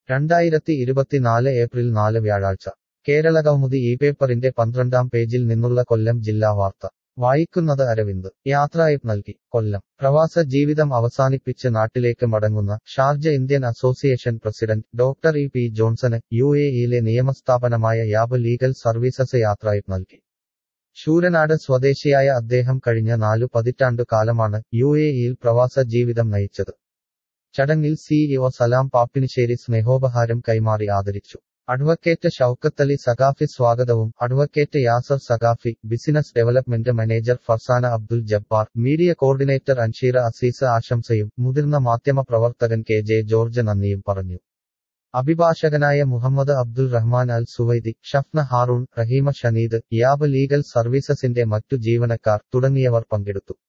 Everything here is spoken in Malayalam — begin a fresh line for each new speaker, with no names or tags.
രണ്ടായിരത്തി ഇരുപത്തിനാല് ഏപ്രിൽ നാല് വ്യാഴാഴ്ച കേരളകൗമുദി ഈ പേപ്പറിന്റെ പന്ത്രണ്ടാം പേജിൽ നിന്നുള്ള കൊല്ലം ജില്ലാ വാർത്ത വായിക്കുന്നത് അരവിന്ദ് യാത്രയപ്പ് നൽകി കൊല്ലം പ്രവാസ ജീവിതം അവസാനിപ്പിച്ച് നാട്ടിലേക്ക് മടങ്ങുന്ന Sharjah Indian association president doctor E P ജോൺസന് യു എ ഇയിലെ നിയമസ്ഥാപനമായ യാബ് ലീഗൽ സർവീസസ് യാത്രയപ്പ് നൽകി ശൂരനാട് സ്വദേശിയായ അദ്ദേഹം കഴിഞ്ഞ നാലു പതിറ്റാണ്ടു കാലമാണ് യു എ ഇയിൽ പ്രവാസ ജീവിതം നയിച്ചത് ചടങ്ങിൽ സിഇഒ സലാം പാപ്പിനിശ്ശേരി സ്നേഹോപഹാരം കൈമാറി ആദരിച്ചു അഡ്വക്കേറ്റ് ഷൌക്കത്തലി സഖാഫി സ്വാഗതവും advocate Yasar Saqafi business development manager Farsana Abdul Jabbar media coordinator Ansheera Azeeza ആശംസയും മുതിർന്ന മാധ്യമ പ്രവർത്തകൻ കെ ജെ ജോർജ് നന്ദിയും പറഞ്ഞു അഭിഭാഷകനായ Muhammad Abdul Rahman Al Suwaidi Shafna Haroon Raheema Shaneed Yab legal സർവീസസിന്റെ മറ്റു ജീവനക്കാർ തുടങ്ങിയവർ പങ്കെടുത്തു